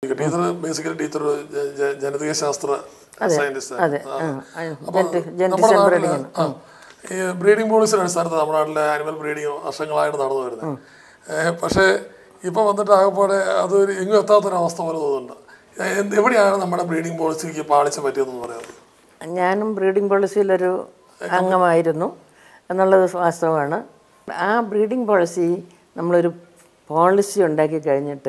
Teacher basically teacher ജനതീയ ശാസ്ത്ര scientist അതെ ആ, ആ, ജനറ്റി- ജനറ്റിക്സ് നമ്മുടെ ആൻഡ് നാട്ടില് ബ്രീഡിംഗ് ആ, ഈ ബ്രീഡിംഗ് പോളിസിയുടെ അടിസ്ഥാനത്തിൽ നമ്മുടെ നാട്ടിലെ ആനിമൽ ബ്രീഡിംഗ് വർഷങ്ങളായിട്ട് നടന്നു വരുന്നത് ഏഹ് പക്ഷേ ഇപ്പം വന്നിട്ട് ആകെപ്പാടെ അതൊരു എങ്ങും എത്താത്തൊരവസ്ഥ പോലെ തോന്നുന്നുണ്ട് ഏഹ് എന്ത് എവിടെയാണ് നമ്മുടെ ബ്രീഡിംഗ് പോളിസിക്ക് പാളിച്ച പറ്റിയതെന്ന് പറയുന്നത് ഞാനും ബ്രീഡിംഗ് പോളിസിയിലൊരു അംഗമായിരുന്നു എന്നുള്ളത് വാസ്തവമാണ് ആ ബ്രീഡിംഗ് പോളിസി നമ്മളൊരു പോളിസി ഉണ്ടാക്കി കഴിഞ്ഞിട്ട്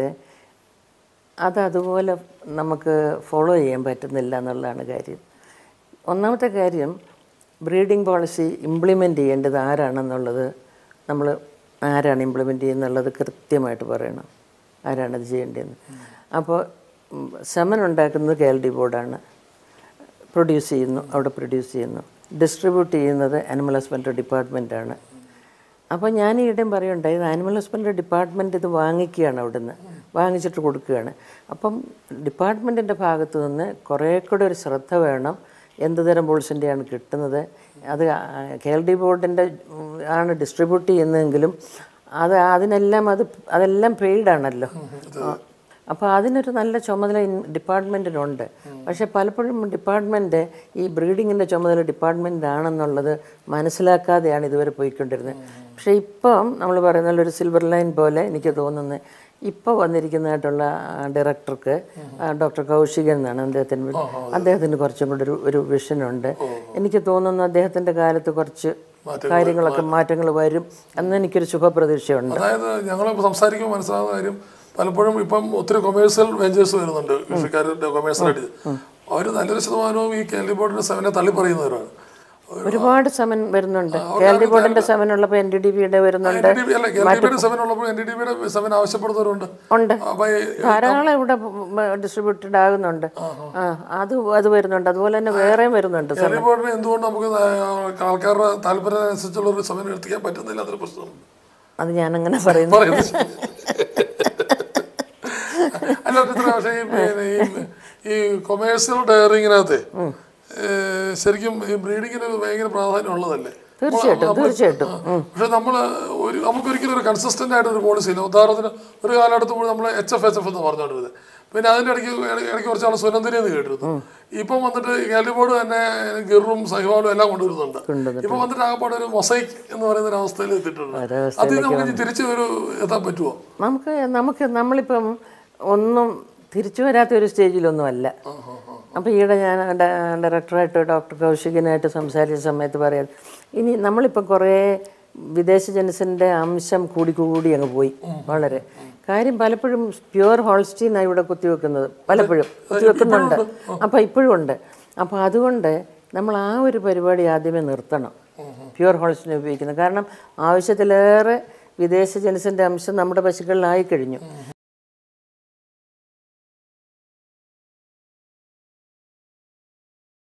അത് അതുപോലെ നമുക്ക് ഫോളോ ചെയ്യാൻ പറ്റുന്നില്ല എന്നുള്ളതാണ് കാര്യം ഒന്നാമത്തെ കാര്യം ബ്രീഡിംഗ് പോളിസി ഇംപ്ലിമെൻ്റ് ചെയ്യേണ്ടത് ആരാണെന്നുള്ളത് നമ്മൾ ആരാണ് ഇംപ്ലിമെൻ്റ് ചെയ്യുന്നുള്ളത് കൃത്യമായിട്ട് പറയണം ആരാണത് ചെയ്യേണ്ടതെന്ന് അപ്പോൾ ഉം, സെമൻ ഉണ്ടാക്കുന്നത് കെ എൽ ഡി ബോർഡാണ് പ്രൊഡ്യൂസ് ചെയ്യുന്നു അവിടെ പ്രൊഡ്യൂസ് ചെയ്യുന്നു ഡിസ്ട്രിബ്യൂട്ട് ചെയ്യുന്നത് അനിമൽ ഹസ്ബൻഡറി ഡിപ്പാർട്ട്മെൻറ്റാണ് അപ്പോൾ ഞാൻ ഈയിടെയും പറയുണ്ടായി ഇത് ആനിമൽ ഹസ്ബൻഡറി ഡിപ്പാർട്ട്മെൻറ്റ് ഇത് വാങ്ങിക്കുകയാണ് അവിടുന്ന് വാങ്ങിച്ചിട്ട് കൊടുക്കുകയാണ് അപ്പം ഡിപ്പാർട്ട്മെൻറ്റിൻ്റെ ഭാഗത്ത് നിന്ന് കുറേ കൂടെ ഒരു ശ്രദ്ധ വേണം എന്ത് തരം ബോൾസിൻ്റെയാണ് കിട്ടുന്നത് അത് കെ എൽ ഡി ബോർഡിൻ്റെ ആണ് ഡിസ്ട്രിബ്യൂട്ട് ചെയ്യുന്നതെങ്കിലും അത് അതിനെല്ലാം അത് അതെല്ലാം പെയ്ഡാണല്ലോ അപ്പോൾ അതിനൊരു നല്ല ചുമതല ഇൻ- ഡിപ്പാർട്ട്മെൻറ്റിനുണ്ട് പക്ഷേ പലപ്പോഴും ഡിപ്പാർട്ട്മെൻറ്റ് ഈ ബ്രീഡിങ്ങിൻ്റെ ചുമതല ഡിപ്പാർട്ട്മെൻറ്റാണെന്നുള്ളത് മനസ്സിലാക്കാതെയാണ് ഇതുവരെ പോയിക്കൊണ്ടിരുന്നത് പക്ഷേ ഇപ്പം നമ്മൾ പറയുന്ന പോലെ ഒരു സിൽവർ ലൈൻ പോലെ എനിക്ക് തോന്നുന്നത് ഇപ്പോൾ വന്നിരിക്കുന്നതായിട്ടുള്ള ആ, ഡയറക്ടർക്ക് ആ, ഡോക്ടർ കൗശികൻ എന്നാണ് അദ്ദേഹത്തിന് പേര്. അദ്ദേഹത്തിന് കുറച്ചും കൂടി ഒരു ഒരു വിഷനുണ്ട് എനിക്ക് തോന്നുന്നു അദ്ദേഹത്തിൻ്റെ കാലത്ത് കുറച്ച് കാര്യങ്ങളൊക്കെ മാറ്റങ്ങൾ വരും എന്ന് എനിക്കൊരു ശുഭപ്രതീക്ഷയുണ്ട് അതായത് ഞങ്ങൾ സംസാരിക്കുമ്പോൾ മനസ്സിലാകുന്ന കാര്യം പലപ്പോഴും ഇപ്പം ഒത്തിരി കൊമേഴ്സ്യൽ വെഞ്ചേഴ്സ് വരുന്നുണ്ട് കൃഷിക്കാരുടെ കൊമേഴ്സ്യൽ അവർ നല്ലൊരു ശതമാനവും ഈ കേരള ബോർഡിന്റെ സെവനെ തള്ളി പറയുന്നവരാണ് ഒരുപാട് സമൻ വരുന്നുണ്ട് കെ എൽ ഡി ബോർഡിന്റെ സമൻ ഉള്ളപ്പോൾ എൻ ഡി ഡി ബിയുടെ വരുന്നുണ്ട് NDDB അല്ല കേരള ബിയുടെ സെവൻ ഉള്ളപ്പോൾ എൻ ഡി ഡി ബിയുടെ സെവൻ ആവശ്യപ്പെടുന്നവരുണ്ട് ഉണ്ട് അപ്പൊ ഈ ധാരാളം ഇവിടെ ഡിസ്ട്രിബ്യൂട്ടഡ് ആകുന്നുണ്ട് ആ അത് അത് വരുന്നുണ്ട് അതുപോലെ തന്നെ വേറെയും വരുന്നുണ്ട് കേരള ബോർഡിന് എന്തുകൊണ്ട് നമുക്ക് ആൾക്കാരുടെ താല്പര്യം അനുസരിച്ചുള്ള ഒരു സമയം എത്തിക്കാൻ പറ്റുന്നില്ല അതൊരു പ്രശ്നം അത് ഞാനങ്ങനെ പറയുന്നു പറയുന്നത് ശരി. അല്ല ചിത്ര പക്ഷേ ഈ പിന്നെ ഈ- ഈ കൊമേഴ്സ്യൽ ഡയറിങ്ങിനകത്ത് ശരിക്കും ഈ ബ്രീഡിങ്ങിന് ഒരു ഭയങ്കര പ്രാധാന്യം ഉള്ളതല്ലേ തീർച്ചയായിട്ടും തീർച്ചയായിട്ടും പക്ഷെ നമ്മൾ ഒരു നമുക്കൊരിക്കലും ഒരു കൺസിസ്റ്റന്റ് ആയിട്ട് ഒരു പോളിസി ഇല്ല ഉദാഹരണത്തിന് ഒരു കാലഘട്ടത്ത് പോയി നമ്മൾ എച്ച് എഫ് എച്ച് എഫ് എന്ന് പറഞ്ഞുകൊണ്ടിരുന്നത് പിന്നെ അതിൻ്റെ ഇടയ്ക്ക് ഇടയ്ക്ക് ഇടയ്ക്ക് കുറച്ചാൾ സുനന്ദിനി എന്ന് കേട്ടിരുന്നു ഇപ്പം വന്നിട്ട് കാലിബോർഡ് തന്നെ ഗിറും സഹിവാളും എല്ലാം കൊണ്ടുവരുന്നുണ്ട് ഇപ്പം വന്നിട്ട് ആകപ്പാടെ ഒരു മൊസൈക്ക് എന്ന് പറയുന്ന ഒരു അവസ്ഥയിൽ എത്തിയിട്ടുണ്ട് അത് നമുക്ക് ഇനി തിരിച്ച് ഒരു എത്താൻ പറ്റുമോ നമുക്ക് നമുക്ക് നമ്മളിപ്പം ഒന്നും തിരിച്ചു വരാത്ത ഒരു സ്റ്റേജിലൊന്നും അല്ല അപ്പോൾ ഈയിടെ ഞാൻ ഡ- ഡയറക്ടറായിട്ട് ഡോക്ടർ കൗശികനായിട്ട് സംസാരിച്ച സമയത്ത് പറയാം ഇനി നമ്മളിപ്പം കുറേ വിദേശ ജനസിൻ്റെ അംശം കൂടി കൂടി അങ്ങ് പോയി വളരെ കാര്യം പലപ്പോഴും പ്യുവർ ഹോൾസ്റ്റീനാണ് ഇവിടെ കുത്തിവെക്കുന്നത് പലപ്പോഴും കുത്തിവെക്കുന്നുണ്ട് അപ്പോൾ ഇപ്പോഴും ഉണ്ട് അപ്പോൾ അതുകൊണ്ട് നമ്മൾ ആ ഒരു പരിപാടി ആദ്യമേ നിർത്തണം പ്യുവർ ഹോൾസ്റ്റീൻ ഉപയോഗിക്കുന്നത് കാരണം ആവശ്യത്തിലേറെ വിദേശ ജനസിൻ്റെ അംശം നമ്മുടെ പശുക്കളിലായി കഴിഞ്ഞു